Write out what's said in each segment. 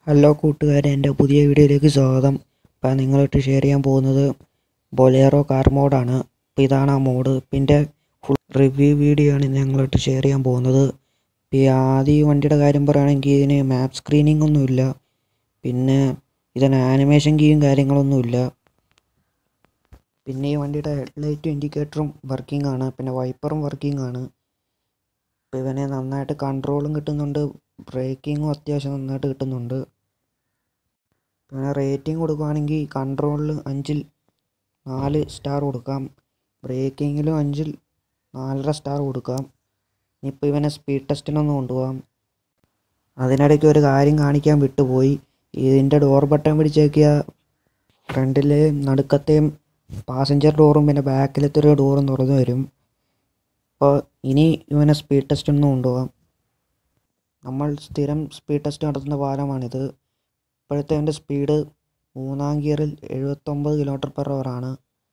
hello കൂട്ടുകാരെ എൻ്റെ പുതിയ വീഡിയോയിലേക്ക് സ്വാഗതം ഇപ്പം നിങ്ങളായിട്ട് ഷെയർ ചെയ്യാൻ പോകുന്നത് ബൊലേറോ കാർ മോഡാണ് അപ്പോൾ ഇതാണ് ആ മോഡ് പിന്നെ ഫുൾ റിവ്യൂ വീഡിയോ ആണ് ഇന്ന് ഞങ്ങളായിട്ട് ഷെയർ ചെയ്യാൻ പോകുന്നത് ഇപ്പോൾ ഈ ആദ്യം ഈ വണ്ടിയുടെ കാര്യം പറയുകയാണെങ്കിൽ ഇതിന് മാപ്പ് സ്ക്രീനിങ് ഒന്നുമില്ല പിന്നെ ഇതിന് ആനിമേഷൻ കീയും കാര്യങ്ങളൊന്നുമില്ല പിന്നെ ഈ വണ്ടിയുടെ ഹെഡ്ലൈറ്റും ഇൻഡിക്കേറ്ററും വർക്കിംഗ് ആണ് പിന്നെ വൈപ്പറും വർക്കിംഗ് ആണ് ഇപ്പോൾ ഇവനെ നന്നായിട്ട് കൺട്രോളും കിട്ടുന്നുണ്ട് ബ്രേക്കിങ്ങും അത്യാവശ്യം നന്നായിട്ട് കിട്ടുന്നുണ്ട് പിന്നെ റേറ്റിംഗ് കൊടുക്കുകയാണെങ്കിൽ കൺട്രോളിൽ അഞ്ചിൽ നാല് സ്റ്റാർ കൊടുക്കാം ബ്രേക്കിങ്ങിലും അഞ്ചിൽ നാലര സ്റ്റാർ കൊടുക്കാം ഇനിയിപ്പോൾ ഇവനെ സ്പീഡ് ടെസ്റ്റിനൊന്ന് കൊണ്ടുപോകാം അതിനിടയ്ക്ക് ഒരു കാര്യം കാണിക്കാൻ വിട്ടുപോയി ഇതിൻ്റെ ഡോർ ബട്ടൺ പിടിച്ചേക്കിയ ഫ്രണ്ടിലെയും നടുക്കത്തെയും പാസഞ്ചർ ഡോറും പിന്നെ ബാക്കിലത്തെ ഒരു ഡോറും തുറന്നു വരും അപ്പോൾ ഇനി ഇവനെ സ്പീഡ് ടെസ്റ്റിനൊന്ന് കൊണ്ടുപോകാം നമ്മൾ സ്ഥിരം സ്പീഡ് ടെസ്റ്റ് നടത്തുന്ന പാലമാണിത് ഇപ്പോഴത്തെ എൻ്റെ സ്പീഡ് മൂന്നാം ഗിയറിൽ എഴുപത്തൊമ്പത് കിലോമീറ്റർ പെർ ആണ്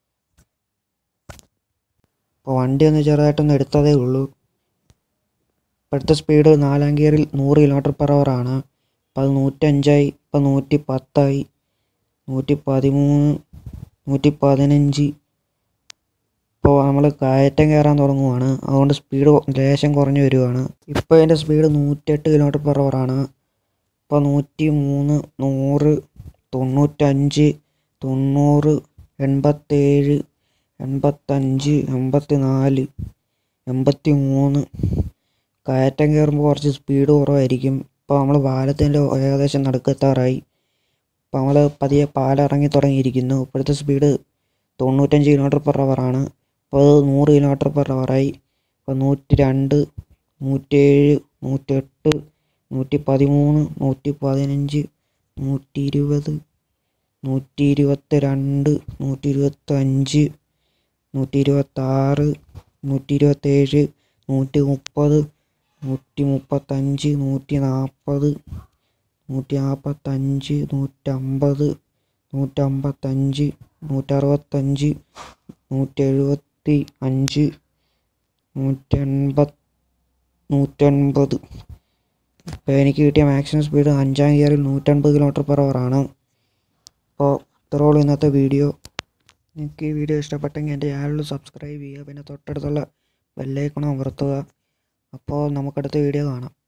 അപ്പോൾ വണ്ടി ഒന്ന് ചെറുതായിട്ടൊന്ന് എടുത്തതേ ഉള്ളൂ ഇപ്പോഴത്തെ സ്പീഡ് നാലാം ഗിയറിൽ നൂറ് കിലോമീറ്റർ പെർ ആണ് അപ്പോൾ അത് നൂറ്റഞ്ചായി ഇപ്പോൾ നൂറ്റി പത്തായി നൂറ്റി പതിമൂന്ന് നൂറ്റി പതിനഞ്ച് ഇപ്പോൾ നമ്മൾ കയറ്റം കയറാൻ തുടങ്ങുവാണ് അതുകൊണ്ട് സ്പീഡ് ലേശം കുറഞ്ഞു വരുവാണ് ഇപ്പോൾ എൻ്റെ സ്പീഡ് നൂറ്റെട്ട് കിലോമീറ്റർ പെർ ആണ് ഇപ്പോൾ നൂറ്റി മൂന്ന് നൂറ് തൊണ്ണൂറ്റഞ്ച് തൊണ്ണൂറ് എൺപത്തേഴ് എൺപത്തഞ്ച് എൺപത്തി നാല് എൺപത്തി മൂന്ന് കയറ്റം കയറുമ്പോൾ കുറച്ച് സ്പീഡ് കുറവായിരിക്കും ഇപ്പോൾ നമ്മൾ പാലത്തിൻ്റെ ഏകദേശം നടുക്കെത്താറായി ഇപ്പോൾ നമ്മൾ പതിയെ പാലം ഇറങ്ങി തുടങ്ങിയിരിക്കുന്നു ഇപ്പോഴത്തെ സ്പീഡ് തൊണ്ണൂറ്റഞ്ച് കിലോമീറ്റർ പെർ ആണ് അപ്പോൾ അത് നൂറ് കിലോമീറ്റർ പെർ ആയി ഇപ്പോൾ നൂറ്റി രണ്ട് നൂറ്റേഴ് നൂറ്റെട്ട് നൂറ്റി പതിമൂന്ന് നൂറ്റി പതിനഞ്ച് നൂറ്റി ഇരുപത് നൂറ്റി ഇരുപത്തി രണ്ട് നൂറ്റി ഇരുപത്തഞ്ച് നൂറ്റി ഇരുപത്താറ് നൂറ്റി ഇരുപത്തേഴ് നൂറ്റി മുപ്പത് നൂറ്റി മുപ്പത്തഞ്ച് നൂറ്റി നാൽപ്പത് നൂറ്റി നാൽപ്പത്തഞ്ച് നൂറ്റമ്പത് നൂറ്റമ്പത്തഞ്ച് നൂറ്ററുപത്തഞ്ച് നൂറ്റി എഴുപത്തി അഞ്ച് നൂറ്റെൺപത് നൂറ്റൻപത് ഇപ്പോൾ എനിക്ക് കിട്ടിയ മാക്സിമം സ്പീഡ് അഞ്ചാം ഗിയറിൽ നൂറ്റൻപത് കിലോമീറ്റർ പെർ ആണ് അപ്പോൾ ഇത്രയുള്ളൂ ഇന്നത്തെ വീഡിയോ നിങ്ങൾക്ക് ഈ വീഡിയോ ഇഷ്ടപ്പെട്ടെങ്കിൽ എൻ്റെ ചാനൽ സബ്സ്ക്രൈബ് ചെയ്യുക പിന്നെ തൊട്ടടുത്തുള്ള ബെല്ലൈക്കണം അമർത്തുക അപ്പോൾ നമുക്കടുത്ത വീഡിയോ കാണാം